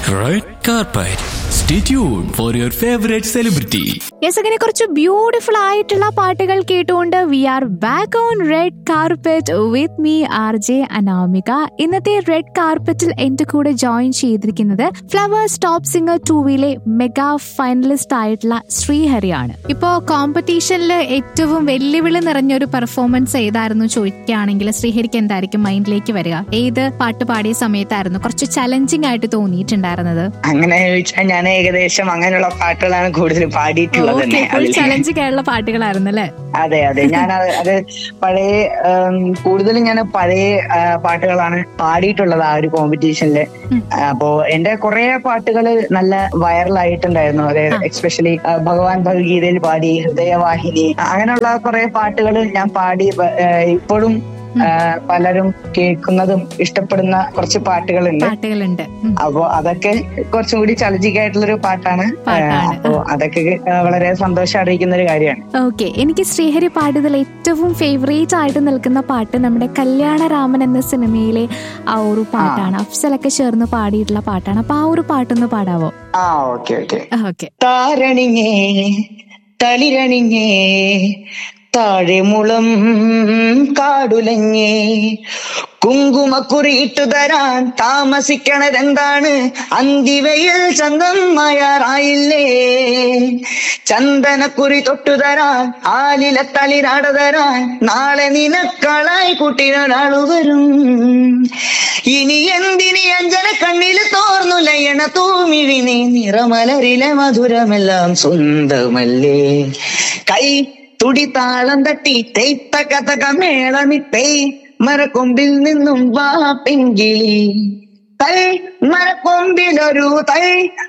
Red carpet. Stay tuned for your favorite celebrity. Yes അങ്ങനെ കുറച്ച് beautiful ആയിട്ടുള്ള പാട്ടുകൾ കേട്ടുകൊണ്ട് we are back on red carpet with me R J Anamika ഇന്നത്തെ red കാർപ്പറ്റിൽ എന്റെ കൂടെ ജോയിൻ ചെയ്തിരിക്കുന്നത് ഫ്ലവേഴ്സ് ടോപ്പ് സിംഗർ ടൂവിലെ മെഗാ ഫൈനലിസ്റ്റ് ആയിട്ടുള്ള ശ്രീഹരിയാണ് ഇപ്പോ കോമ്പറ്റീഷനിൽ ഏറ്റവും വെല്ലുവിളി നിറഞ്ഞൊരു പെർഫോമൻസ് ഏതായിരുന്നു ചോദിക്കുകയാണെങ്കിൽ ശ്രീഹരിക്ക് എന്തായിരിക്കും മൈൻഡിലേക്ക് വരിക ഏത് പാട്ട് പാടിയ സമയത്തായിരുന്നു കുറച്ച് ചലഞ്ചിങ് ആയിട്ട് തോന്നിയിട്ടുണ്ടായിരുന്നത് അങ്ങനെ ചോദിച്ചാൽ ഞാൻ ഏകദേശം അങ്ങനെയുള്ള പാട്ടുകളാണ് കൂടുതൽ പാടിയിട്ടുള്ളത് ഓക്കെ തന്നെ ഫുൾ അതില്. ചലഞ്ചിങ് ആയിട്ടുള്ള പാട്ടുകളായിരുന്നു അല്ലേ അതെ അതെ ഞാൻ അത് അത് പഴയ ഉം, കൂടുതലും ഞാൻ പഴയ ആ, പാട്ടുകളാണ് പാടിയിട്ടുള്ളത് ആ ഒരു കോമ്പറ്റീഷനില് ഉം. അപ്പോ എന്റെ കുറെ പാട്ടുകൾ നല്ല വൈറലായിട്ടുണ്ടായിരുന്നു അതായത് എക്സ്പെഷ്യലി ഭഗവാൻ ഭഗവത്ഗീതയിൽ പാടി ഹൃദയവാഹിനി അങ്ങനെയുള്ള കുറെ പാട്ടുകൾ ഞാൻ പാടി ബ- ആ, ഇപ്പോഴും ആ, പലരും കേൾക്കുന്നതും ഇഷ്ടപ്പെടുന്ന കുറച്ച് പാട്ടുകളുണ്ട് പാട്ടുകളുണ്ട് ഉം. അപ്പോ അതൊക്കെ കുറച്ചും കൂടി ചലഞ്ചിക്കായിട്ടുള്ളൊരു പാട്ടാണ് പാട്ടാണ്. അപ്പോ അതൊക്കെ ആ, വളരെ സന്തോഷം അറിയിക്കുന്ന ഒരു കാര്യമാണ് ഓക്കെ എനിക്ക് ശ്രീഹരി പാടിയതിൽ ഏറ്റവും ഫേവറേറ്റ് ആയിട്ട് നിൽക്കുന്ന പാട്ട് നമ്മുടെ കല്യാണരാമൻ എന്ന സിനിമയിലെ ആ ഒരു പാട്ടാണ് അഫ്സലൊക്കെ ചേർന്ന് പാടിയിട്ടുള്ള പാട്ടാണ് അപ്പൊ ആ ഒരു പാട്ടൊന്ന് പാടാവോ ആ ഓക്കെ ഓക്കെ ഓക്കെ താരണിങ്ങേ തളിരണിങ്ങേ താഴെമുളം കാടുലങ്ങേ കുങ്കുമക്കുറിയിട്ടു തരാൻ താമസിക്കണതെന്താണ് അന്തിവയിൽ ചന്തം മായാറായില്ലേ ചന്ദനക്കുറി തൊട്ടു തരാൻ ആലില തളിരാട തരാൻ നാളെ നിനക്കളായി കൂട്ടിനൊരാളു വരും ഇനി എന്തിനി അഞ്ജന കണ്ണിൽ തോർന്നു ലയണ തൂമിഴി നീ നിറമലരിലെ മധുരമെല്ലാം സ്വന്തമല്ലേ കൈ തുടി താളം തട്ടി തെയ്ത്ത കഥക മേളമിട്ടേ മരക്കൊമ്പിൽ നിന്നും വാ പെങ്കിളി തൈ മരക്കൊമ്പിലൊരു തൈ